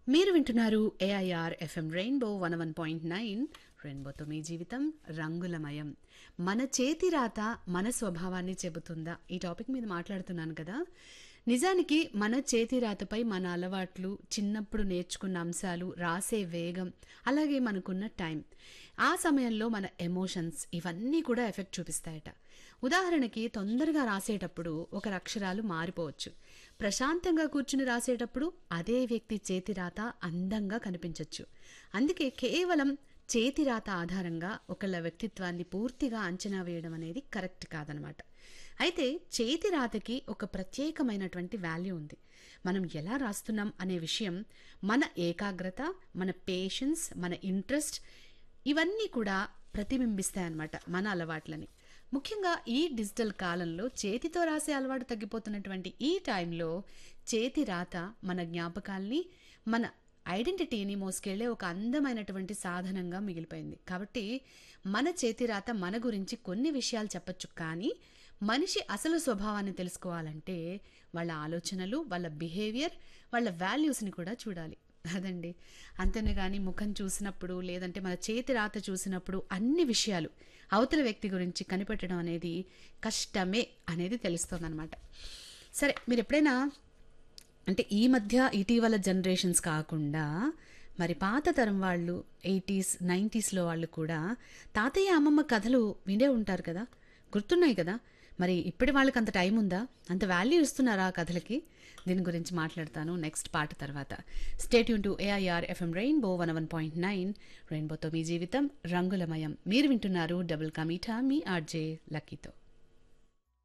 మీరు వింటున్నారు AIR FM Rainbow one one point nine రెయిన్బోతో మీ జీవితం రంగులమయం మన చేతి రాత మన స్వభావాన్ని చెబుతుందా ఈ టాపిక్ మీద మాట్లాడుతున్నాను కదా నిజానికి మన చేతి రాతపై మన అలవాట్లు చిన్నప్పుడు నేర్చుకున్న అంశాలు రాసే వేగం అలాగే మనకున్న టైం ఆ సమయంలో మన ఎమోషన్స్ ఇవన్నీ కూడా ఎఫెక్ట్ చూపిస్తాయట ఉదాహరణకి తొందరగా రాసేటప్పుడు ఒక అక్షరాలు మారిపోవచ్చు ప్రశాంతంగా కూర్చుని రాసేటప్పుడు అదే వ్యక్తి చేతి రాత అందంగా కనిపించవచ్చు అందుకే కేవలం చేతి రాత ఆధారంగా ఒకళ్ళ వ్యక్తిత్వాన్ని పూర్తిగా అంచనా వేయడం అనేది కరెక్ట్ కాదనమాట అయితే చేతి రాతకి ఒక ప్రత్యేకమైనటువంటి వాల్యూ ఉంది మనం ఎలా రాస్తున్నాం అనే విషయం మన ఏకాగ్రత మన పేషెన్స్ మన ఇంట్రెస్ట్ ఇవన్నీ కూడా ప్రతిబింబిస్తాయన్నమాట మన అలవాట్లని ముఖ్యంగా ఈ డిజిటల్ కాలంలో చేతితో రాసే అలవాటు తగ్గిపోతున్నటువంటి ఈ టైంలో చేతి రాత మన జ్ఞాపకాల్ని మన ఐడెంటిటీని మోసుకెళ్లే ఒక అందమైనటువంటి సాధనంగా మిగిలిపోయింది కాబట్టి మన చేతి రాత మన గురించి కొన్ని విషయాలు చెప్పొచ్చు కానీ మనిషి అసలు స్వభావాన్ని తెలుసుకోవాలంటే వాళ్ళ ఆలోచనలు వాళ్ళ బిహేవియర్ వాళ్ళ వాల్యూస్ని కూడా చూడాలి అదండి అంతేనే కానీ ముఖం చూసినప్పుడు లేదంటే మన చేతి రాత చూసినప్పుడు అన్ని విషయాలు అవతల వ్యక్తి గురించి కనిపెట్టడం అనేది కష్టమే అనేది తెలుస్తుందన్నమాట సరే మీరు ఎప్పుడైనా అంటే ఈ మధ్య ఇటీవల జనరేషన్స్ కాకుండా మరి పాత తరం వాళ్ళు ఎయిటీస్ నైంటీస్లో వాళ్ళు కూడా తాతయ్య అమ్మమ్మ కథలు వినే ఉంటారు కదా గుర్తున్నాయి కదా మరి ఇప్పటి వాళ్ళకి అంత టైం ఉందా అంత వాల్యూ ఇస్తున్నారా ఆ కథలకి దీని గురించి మాట్లాడతాను నెక్స్ట్ పాట తర్వాత స్టేట్ యూన్ to AIR FM Rainbow one one point nine రెయిన్బోతో మీ జీవితం రంగులమయం మీరు వింటున్నారు డబుల్ కమీఠా మీ ఆర్జే లక్కీతో